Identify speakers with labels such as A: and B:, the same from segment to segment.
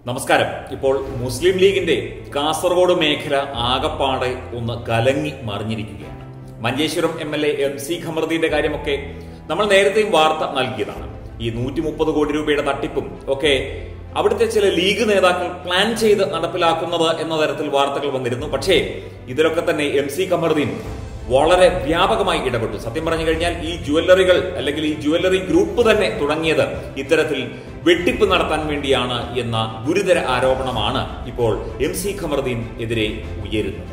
A: നമസ്കാരം ഇപ്പോൾ മുസ്ലിം ലീഗിന്റെ കാസർഗോഡ് മേഖല ആകപ്പാടെ ഒന്ന് കലങ്ങി മറിഞ്ഞിരിക്കുകയാണ് Manjeshwaram M L A M C ഖമറുദ്ദീന്റെ കാര്യമൊക്കെ നമ്മൾ നേരത്തെയും വാർത്ത നൽകിയതാണ് ഈ നൂറ്റി മുപ്പത് കോടി രൂപയുടെ തട്ടിപ്പും ഒക്കെ അവിടുത്തെ ചില ലീഗ് നേതാക്കൾ പ്ലാൻ ചെയ്ത് നടപ്പിലാക്കുന്നത് എന്ന തരത്തിൽ വാർത്തകൾ വന്നിരുന്നു പക്ഷേ ഇതിലൊക്കെ തന്നെ എം സി ഖമറുദ്ദീൻ വളരെ വ്യാപകമായി ഇടപെട്ടു സത്യം പറഞ്ഞു കഴിഞ്ഞാൽ ഈ ജുവല്ലറികൾ അല്ലെങ്കിൽ ഈ ജുവല്ലറി ഗ്രൂപ്പ് തന്നെ തുടങ്ങിയത് ഇത്തരത്തിൽ വെട്ടിപ്പ് നടത്താൻ വേണ്ടിയാണ് എന്ന ഗുരുതര ആരോപണമാണ് ഇപ്പോൾ എം സി ഖമറുദ്ദീൻ എതിരെ ഉയരുന്നത്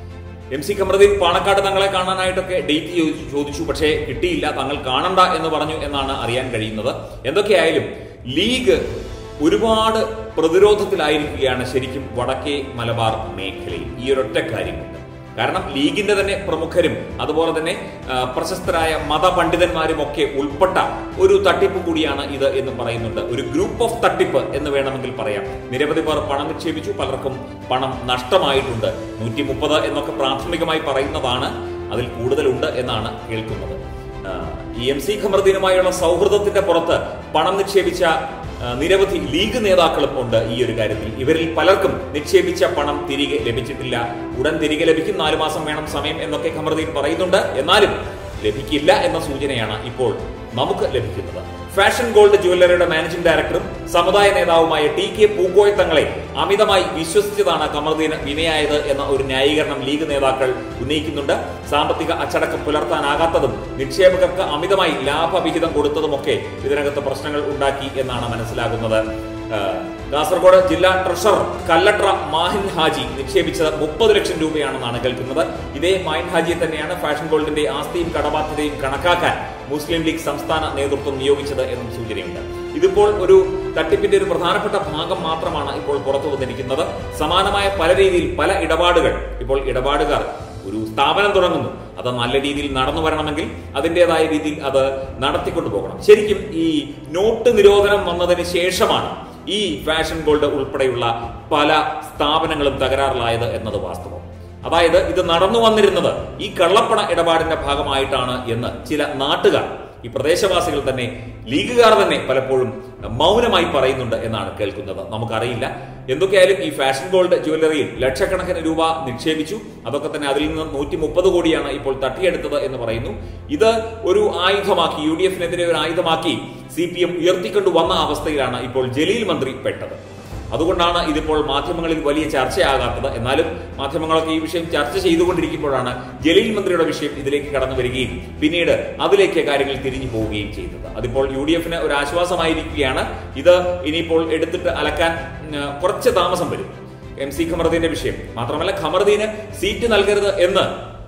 A: എം സി ഖമറുദ്ദീൻ പാണക്കാട് തങ്ങളെ കാണാനായിട്ടൊക്കെ ഡേറ്റ് ചോദിച്ചു ചോദിച്ചു പക്ഷേ കിട്ടിയില്ല തങ്ങൾ കാണണ്ട എന്ന് പറഞ്ഞു എന്നാണ് അറിയാൻ കഴിയുന്നത് എന്തൊക്കെയായാലും ലീഗ് ഒരുപാട് പ്രതിരോധത്തിലായിരിക്കുകയാണ് ശരിക്കും വടക്കേ മലബാർ മേഖലയിൽ ഈ ഒരൊറ്റ കാര്യം കൊണ്ട് കാരണം ലീഗിന്റെ തന്നെ പ്രമുഖരും അതുപോലെ തന്നെ ആ, പ്രശസ്തരായ മതപണ്ഡിതന്മാരും ഒക്കെ ഉൾപ്പെട്ട ഒരു തട്ടിപ്പ് കൂടിയാണ് ഇത് എന്ന് പറയുന്നുണ്ട് ഒരു ഗ്രൂപ്പ് ഓഫ് തട്ടിപ്പ് എന്ന് വേണമെങ്കിൽ പറയാം നിരവധി പേർ പണം നിക്ഷേപിച്ചു പലർക്കും പണം നഷ്ടമായിട്ടുണ്ട് നൂറ്റി മുപ്പത് എന്നൊക്കെ പ്രാഥമികമായി പറയുന്നതാണ് അതിൽ കൂടുതലുണ്ട് എന്നാണ് കേൾക്കുന്നത് ആ, ഈ എം സി ഖമറുദ്ദീനുമായുള്ള സൗഹൃദത്തിന്റെ പുറത്ത് പണം നിക്ഷേപിച്ച ആ, നിരവധി ലീഗ് നേതാക്കളും ഉണ്ട് ഈ ഒരു കാര്യത്തിൽ ഇവരിൽ പലർക്കും നിക്ഷേപിച്ച പണം തിരികെ ലഭിച്ചിട്ടില്ല ഉടൻ തിരികെ ലഭിക്കും നാലു മാസം വേണം സമയം എന്നൊക്കെ ഖമറുദ്ദീൻ പറയുന്നുണ്ട് എന്നാലും ലഭിക്കില്ല എന്ന സൂചനയാണ് ഇപ്പോൾ നമുക്ക് ലഭിക്കുന്നത് ഫാഷൻ ഗോൾഡ് ജുവല്ലറിയുടെ മാനേജിംഗ് ഡയറക്ടറും സമുദായ നേതാവുമായ ടി കെ പൂക്കോയ തങ്ങളെ അമിതമായി വിശ്വസിച്ചതാണ് കമറുദ്ദീന് വിനയായത് എന്ന ഒരു ന്യായീകരണം ലീഗ് നേതാക്കൾ ഉന്നയിക്കുന്നുണ്ട് സാമ്പത്തിക അച്ചടക്കം പുലർത്താനാകാത്തതും നിക്ഷേപകർക്ക് അമിതമായി ലാഭവിഹിതം കൊടുത്തതുമൊക്കെ ഇതിനകത്ത് പ്രശ്നങ്ങൾ ഉണ്ടാക്കി എന്നാണ് മനസ്സിലാകുന്നത് ആ, കാസർഗോഡ് ജില്ലാ ട്രഷറർ കല്ലട്ര മാഹിൻ ഹാജി നിക്ഷേപിച്ചത് മുപ്പത് ലക്ഷം രൂപയാണെന്നാണ് കേൾക്കുന്നത് ഇതേ മാഹിൻ ഹാജിയെ തന്നെയാണ് ഫാഷൻ ഗോൾഡിന്റെ ആസ്തിയും കടബാധ്യതയും കണക്കാക്കാൻ മുസ്ലിം ലീഗ് സംസ്ഥാന നേതൃത്വം നിയോഗിച്ചത് എന്നും സൂചനയുണ്ട് ഇതിപ്പോൾ ഒരു തട്ടിപ്പിന്റെ ഒരു പ്രധാനപ്പെട്ട ഭാഗം മാത്രമാണ് ഇപ്പോൾ പുറത്തു വന്നിരിക്കുന്നത് സമാനമായ പല രീതിയിൽ പല ഇടപാടുകൾ ഇപ്പോൾ ഇടപാടുകാർ ഒരു സ്ഥാപനം തുടങ്ങുന്നു അത് നല്ല രീതിയിൽ നടന്നു വരണമെങ്കിൽ അതിൻ്റെതായ രീതിയിൽ അത് നടത്തിക്കൊണ്ടു പോകണം ശരിക്കും ഈ നോട്ട് നിരോധനം വന്നതിന് ശേഷമാണ് ഈ ഫാഷൻ ഗോൾഡ് ഉൾപ്പെടെയുള്ള പല സ്ഥാപനങ്ങളും തകരാറിലായത് എന്നത് വാസ്തവം അതായത് ഇത് നടന്നു വന്നിരുന്നത് ഈ കള്ളപ്പണ ഇടപാടിന്റെ ഭാഗമായിട്ടാണ് എന്ന് ചില നാട്ടുകാർ ഈ പ്രദേശവാസികൾ തന്നെ ലീഗുകാർ തന്നെ പലപ്പോഴും മൗനമായി പറയുന്നുണ്ട് എന്നാണ് കേൾക്കുന്നത് നമുക്കറിയില്ല എന്തൊക്കെയായാലും ഈ ഫാഷൻ ഗോൾഡ് ജുവല്ലറിയിൽ ലക്ഷക്കണക്കിന് രൂപ നിക്ഷേപിച്ചു അതൊക്കെ തന്നെ അതിൽ നിന്ന് നൂറ്റി മുപ്പത് കോടിയാണ് ഇപ്പോൾ തട്ടിയെടുത്തത് എന്ന് പറയുന്നു ഇത് ഒരു ആയുധമാക്കി യു ഡി എഫിനെതിരെ ഒരു ആയുധമാക്കി സി പി എം ഉയർത്തിക്കൊണ്ടു വന്ന അവസ്ഥയിലാണ് ഇപ്പോൾ ജലീൽ മന്ത്രി പെട്ടത് അതുകൊണ്ടാണ് ഇതിപ്പോൾ മാധ്യമങ്ങളിൽ വലിയ ചർച്ചയാകാത്തത് എന്നാലും മാധ്യമങ്ങളൊക്കെ ഈ വിഷയം ചർച്ച ചെയ്തുകൊണ്ടിരിക്കുമ്പോഴാണ് ജലീൽ മന്ത്രിയുടെ വിഷയം ഇതിലേക്ക് കടന്നു വരികയും പിന്നീട് അതിലേക്ക് കാര്യങ്ങൾ തിരിഞ്ഞു പോവുകയും ചെയ്തത് അതിപ്പോൾ യു ഡി എഫിന് ഒരു ആശ്വാസമായിരിക്കുകയാണ് ഇത് ഇനിയിപ്പോൾ എടുത്തിട്ട് അലക്കാൻ ഉം, കുറച്ച് താമസം വരും എം സി ഖമറുദ്ദീന്റെ വിഷയം മാത്രമല്ല ഖമറുദ്ദീന് സീറ്റ് നൽകരുത് എന്ന്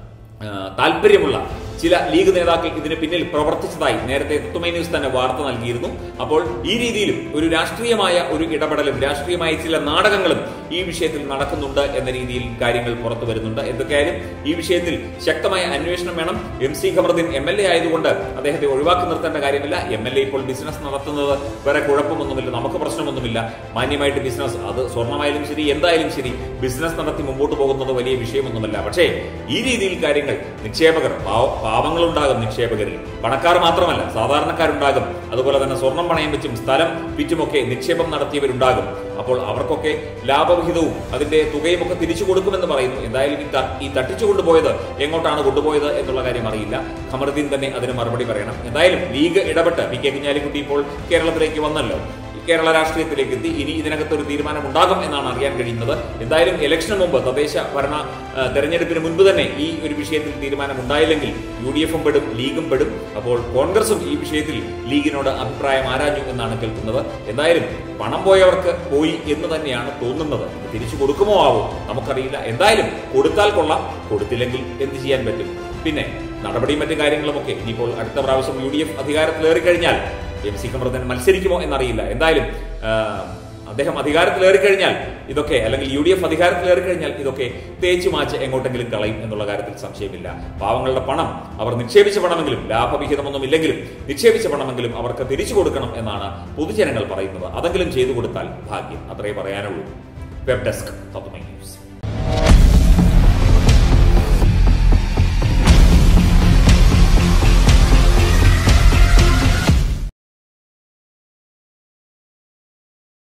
A: ആ, താല്പര്യമുള്ള ചില ലീഗ് നേതാക്കൾ ഇതിന് പിന്നിൽ പ്രവർത്തിച്ചതായി നേരത്തെ തത്വമൈ ന്യൂസ് തന്നെ വാർത്ത നൽകിയിരുന്നു അപ്പോൾ ഈ രീതിയിലും ഒരു രാഷ്ട്രീയമായ ഒരു ഇടപെടലും രാഷ്ട്രീയമായ ചില നാടകങ്ങളും ഈ വിഷയത്തിൽ നടക്കുന്നുണ്ട് എന്ന രീതിയിൽ കാര്യങ്ങൾ പുറത്തു വരുന്നുണ്ട് എന്തൊക്കെയായാലും ഈ വിഷയത്തിൽ ശക്തമായ അന്വേഷണം വേണം M C Khamaruddin M L A ആയതുകൊണ്ട് അദ്ദേഹത്തെ ഒഴിവാക്കി നിർത്തേണ്ട കാര്യമില്ല എം എൽ എ ഇപ്പോൾ ബിസിനസ് നടത്തുന്നത് വേറെ കുഴപ്പമൊന്നുമില്ല നമുക്ക് പ്രശ്നമൊന്നുമില്ല മാന്യമായിട്ട് ബിസിനസ് അത് സ്വർണ്ണമായാലും ശരി എന്തായാലും ശരി ബിസിനസ് നടത്തി മുമ്പോട്ട് പോകുന്നത് വലിയ വിഷയമൊന്നുമല്ല പക്ഷേ ഈ രീതിയിൽ കാര്യങ്ങൾ നിക്ഷേപകർ പാവ- പാവങ്ങളുണ്ടാകും നിക്ഷേപകരിൽ പണക്കാർ മാത്രമല്ല സാധാരണക്കാരുണ്ടാകും അതുപോലെ തന്നെ സ്വർണം പണയം വെച്ചും സ്ഥലം വിറ്റുമൊക്കെ നിക്ഷേപം നടത്തിയവരുണ്ടാകും അപ്പോൾ അവർക്കൊക്കെ ലാഭവിഹിതവും അതിന്റെ തുകയും ഒക്കെ തിരിച്ചു കൊടുക്കുമെന്ന് പറയുന്നു എന്തായാലും ഈ ത- ഈ തട്ടിച്ചു കൊണ്ടുപോയത് എങ്ങോട്ടാണ് കൊണ്ടുപോയത് എന്നുള്ള കാര്യം അറിയില്ല ഖമറുദ്ദീൻ തന്നെ അതിന് മറുപടി പറയണം എന്തായാലും ലീഗ് ഇടപെട്ട് പി കെ കുഞ്ഞാലിക്കുട്ടി ഇപ്പോൾ കേരളത്തിലേക്ക് വന്നല്ലോ കേരള രാഷ്ട്രീയത്തിലേക്ക് എത്തി ഇനി ഇതിനകത്ത് ഒരു തീരുമാനം ഉണ്ടാകും എന്നാണ് അറിയാൻ കഴിയുന്നത് എന്തായാലും ഇലക്ഷന് മുമ്പ് തദ്ദേശ ഭരണ ആ, തെരഞ്ഞെടുപ്പിന് മുൻപ് തന്നെ ഈ ഒരു വിഷയത്തിൽ തീരുമാനം ഉണ്ടായില്ലെങ്കിൽ യു ഡി എഫും പെടും ലീഗും പെടും അപ്പോൾ കോൺഗ്രസും ഈ വിഷയത്തിൽ ലീഗിനോട് അഭിപ്രായം ആരാഞ്ഞു എന്നാണ് കേൾക്കുന്നത് എന്തായാലും പണം പോയവർക്ക് പോയി എന്ന് തന്നെയാണ് തോന്നുന്നത് ഇത് തിരിച്ചു കൊടുക്കുമോ ആവോ നമുക്കറിയില്ല എന്തായാലും കൊടുത്താൽ കൊള്ളാം കൊടുത്തില്ലെങ്കിൽ എന്ത് ചെയ്യാൻ പറ്റും പിന്നെ നടപടിയും മറ്റു കാര്യങ്ങളുമൊക്കെ ഇനിയിപ്പോൾ അടുത്ത പ്രാവശ്യം യു ഡി എഫ് അധികാരത്തിലേറി കഴിഞ്ഞാൽ എം സി കമറുദ്ദീൻ മത്സരിക്കുമോ എന്നറിയില്ല എന്തായാലും ആ, അദ്ദേഹം അധികാരത്തിലേറി കഴിഞ്ഞാൽ ഇതൊക്കെ അല്ലെങ്കിൽ യു ഡി എഫ് അധികാരത്തിലേറി കഴിഞ്ഞാൽ ഇതൊക്കെ തേച്ചു മാച്ച് എങ്ങോട്ടെങ്കിലും കളയും എന്നുള്ള കാര്യത്തിൽ സംശയമില്ല പാവങ്ങളുടെ പണം അവർ നിക്ഷേപിച്ച പണമെങ്കിലും ലാഭവിഹിതമൊന്നും ഇല്ലെങ്കിലും നിക്ഷേപിച്ച പണമെങ്കിലും അവർക്ക് തിരിച്ചു കൊടുക്കണം എന്നാണ് പൊതുജനങ്ങൾ പറയുന്നത് അതെങ്കിലും ചെയ്തു കൊടുത്താൽ ഭാഗ്യം അത്രേ പറയാനുള്ളൂ വെബ് ഡെസ്ക് തത്വമൈ ന്യൂസ്